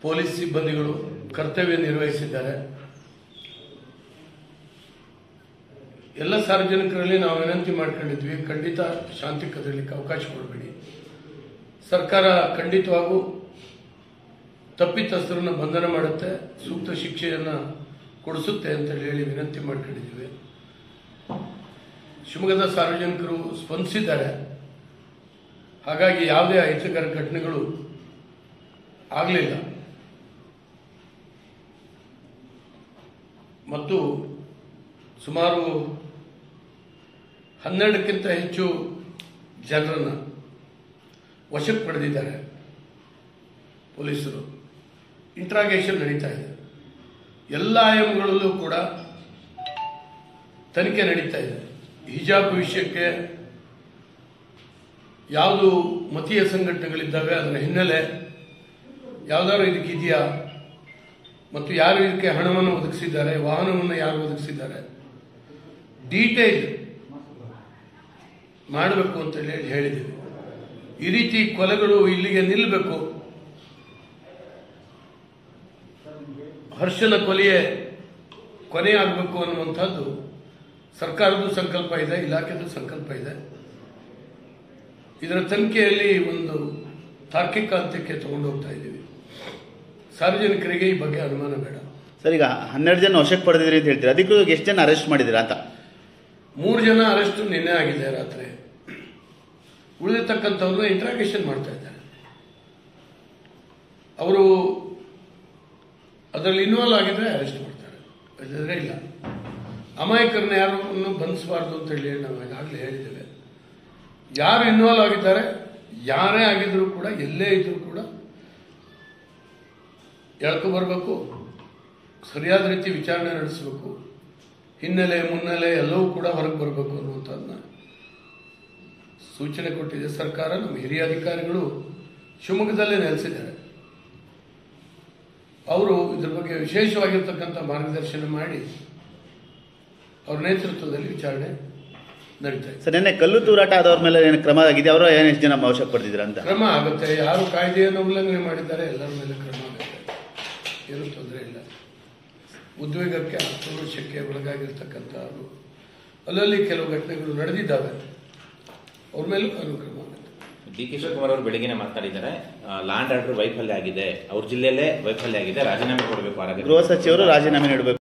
police ಸಿಬ್ಬಂದಿಗಳು ಕರ್ತವ್ಯ ನಿರ್ವಹಿಸಿದ್ದಾರೆ ಎಲ್ಲ ಸಾರ್ವಜನಿಕರಲ್ಲಿ ನಾವು ವಿನಂತಿ ಮಾಡ್ಕೊಂಡಿದ್ವಿ ಖಂಡಿತ ಶಾಂತಿ ಕದಲಿಕ್ಕೆ ಅವಕಾಶ ಕೊಡಬೇಡಿ ಸರ್ಕಾರ ಖಂಡಿತವಾಗೂ ತಪ್ಪಿತಸ್ಥರನ್ನ ಬಂಧನ ಮಾಡುತ್ತೆ ಸೂಕ್ತ ಶಿಕ್ಷೆಯನ್ನು ಕೊಡಿಸುತ್ತೆ ಅಂತ ಹೇಳಿ ವಿನಂತಿ ಮಾಡ್ಕೊಂಡಿದ್ದೀವಿ ಶಿವಮೊಗ್ಗದ ಸಾರ್ವಜನಿಕರು ಸ್ಪಂದಿಸಿದ್ದಾರೆ ಹಾಗಾಗಿ ಯಾವುದೇ ಅಹಿತಕರ ಘಟನೆಗಳು ಆಗಲಿಲ್ಲ ಮತ್ತು ಸುಮಾರು ಹನ್ನೆರಡಕ್ಕಿಂತ ಹೆಚ್ಚು ಜನರನ್ನು ವಶಕ್ಕೆ ಪಡೆದಿದ್ದಾರೆ ಪೊಲೀಸರು ಇಂಟ್ರಾಗೇಷನ್ ನಡೀತಾ ಇದೆ ಎಲ್ಲ ಆಯಾಮಗಳಲ್ಲೂ ಕೂಡ ತನಿಖೆ ನಡೀತಾ ಇದೆ ಹಿಜಾಬ್ ವಿಷಯಕ್ಕೆ ಯಾವುದು ಮತೀಯ ಸಂಘಟನೆಗಳಿದ್ದಾವೆ ಅದರ ಹಿನ್ನೆಲೆ ಯಾವ್ದಾದ್ರು ಇದಕ್ಕೆ ಇದೆಯಾ ಮತ್ತು ಯಾರು ಇದಕ್ಕೆ ಹಣವನ್ನು ಒದಗಿಸಿದ್ದಾರೆ ವಾಹನವನ್ನು ಯಾರು ಒದಗಿಸಿದ್ದಾರೆ ಡೀಟೇಲ್ ಮಾಡಬೇಕು ಅಂತ ಹೇಳಿ ಹೇಳಿದ್ದೀವಿ ಈ ರೀತಿ ಕೊಲೆಗಳು ಇಲ್ಲಿಗೆ ನಿಲ್ಲಬೇಕು ಹರ್ಷನ ಕೊಲೆಯೇ ಕೊನೆಯಾಗಬೇಕು ಅನ್ನುವಂಥದ್ದು ಸರ್ಕಾರದ ಸಂಕಲ್ಪ ಇದೆ ಇಲಾಖೆದು ಸಂಕಲ್ಪ ಇದೆ ಇದರ ತನಿಖೆಯಲ್ಲಿ ಒಂದು ತಾರ್ಕಿಕ ಅಂತ್ಯಕ್ಕೆ ತಗೊಂಡು ಹೋಗ್ತಾ ಇದ್ದೀವಿ ಸಾರ್ವಜನಿಕರಿಗೆ ಈ ಬಗ್ಗೆ ಅನುಮಾನ ಬೇಡ ಸರ್ ಈಗ ಹನ್ನೆರಡು ಜನ ವಶಕ್ಕೆ ಪಡೆದಿದ್ರಿ ಅಂತ ಹೇಳ್ತೀರಾ ಅದಕ್ಕೆ ಎಷ್ಟು ಜನ ಅರೆಸ್ಟ್ ಮಾಡಿದ್ದೀರಾ ಅಂತ ಮೂರು ಜನ ಅರೆಸ್ಟ್ ನಿನ್ನೆ ಆಗಿದೆ ರಾತ್ರಿ ಉಳಿದಿರ್ತಕ್ಕಂಥವ್ರನ್ನ ಇಂಟ್ರಾಗೇಷನ್ ಮಾಡ್ತಾ ಇದ್ದಾರೆ ಅವರು ಅದರಲ್ಲಿ ಇನ್ವಾಲ್ವ್ ಆಗಿದ್ರೆ ಅರೆಸ್ಟ್ ಮಾಡ್ತಾರೆ ಇಲ್ಲದ್ರೆ ಇಲ್ಲ ಅಮಾಯಕರನ್ನ ಯಾರನ್ನು ಬಂಧಿಸಬಾರ್ದು ಅಂತ ಹೇಳಿ ನಾವು ಈಗಾಗಲೇ ಹೇಳಿದ್ದೇವೆ ಯಾರು ಇನ್ವಾಲ್ವ್ ಆಗಿದ್ದಾರೆ ಯಾರೇ ಆಗಿದ್ರು ಕೂಡ ಎಲ್ಲೇ ಇದ್ರೂ ಕೂಡ ಎಳ್ಕೊ ಬರಬೇಕು ಸರಿಯಾದ ರೀತಿ ವಿಚಾರಣೆ ನಡೆಸಬೇಕು ಹಿನ್ನೆಲೆ ಮುನ್ನೆಲೆ ಎಲ್ಲವೂ ಕೂಡ ಹೊರಗೆ ಬರಬೇಕು ಅನ್ನುವಂಥದ್ದನ್ನ ಸೂಚನೆ ಕೊಟ್ಟಿದೆ ಸರ್ಕಾರ ನಮ್ಮ ಹಿರಿಯ ಅಧಿಕಾರಿಗಳು ಶಿವಮೊಗ್ಗದಲ್ಲೇ ನೆಲೆಸಿದ್ದಾರೆ ಅವರು ಇದ್ರ ಬಗ್ಗೆ ವಿಶೇಷವಾಗಿರ್ತಕ್ಕಂಥ ಮಾರ್ಗದರ್ಶನ ಮಾಡಿ ಅವ್ರ ನೇತೃತ್ವದಲ್ಲಿ ವಿಚಾರಣೆ ನಡೀತಾ ಇದೆ ಸರ್ ನಿನ್ನೆ ಕಲ್ಲು ತೂರಾಟ ಆದವ್ರ ಮೇಲೆ ಏನು ಕ್ರಮ ಆಗಿದೆ ಅವರು ಏನು ಎಷ್ಟು ಜನ ವಶಕ್ಕೆ ಪಡೆದಿದ್ದೀರಾ ಅಂತ ಕ್ರಮ ಆಗುತ್ತೆ ಯಾರು ಕಾಯ್ದೆಯನ್ನು ಉಲ್ಲಂಘನೆ ಮಾಡಿದ್ದಾರೆ ಎಲ್ಲರ ಮೇಲೆ ಕ್ರಮ ಆಗುತ್ತೆ ಏನು ತೊಂದರೆ ಇಲ್ಲ ಉದ್ವೇಗಕ್ಕೆ ಆಕ್ರೋಶಕ್ಕೆ ಒಳಗಾಗಿರ್ತಕ್ಕಂಥವ್ರು ಅಲ್ಲಲ್ಲಿ ಕೆಲವು ಘಟನೆಗಳು ನಡೆದಿದ್ದಾವೆ ಅವ್ರ ಮೇಲೂ ಕಾನೂನು ಕ್ರಮ ಆಗುತ್ತೆ ಡಿ ಕೆ ಶಿವಕುಮಾರ್ ಅವರು ಬೆಳಗ್ಗೆನೆ ಮಾತನಾಡಿದ್ದಾರೆ ಲ್ಯಾಂಡ್ ಆರ್ಡರ್ ವೈಫಲ್ಯ ಆಗಿದೆ ಅವ್ರ ಜಿಲ್ಲೆಯಲ್ಲೇ ವೈಫಲ್ಯ ಆಗಿದೆ ರಾಜೀನಾಮೆ ಕೊಡಬೇಕು ಗೃಹ ಸಚಿವರು ರಾಜೀನಾಮೆ ನೀಡಬೇಕು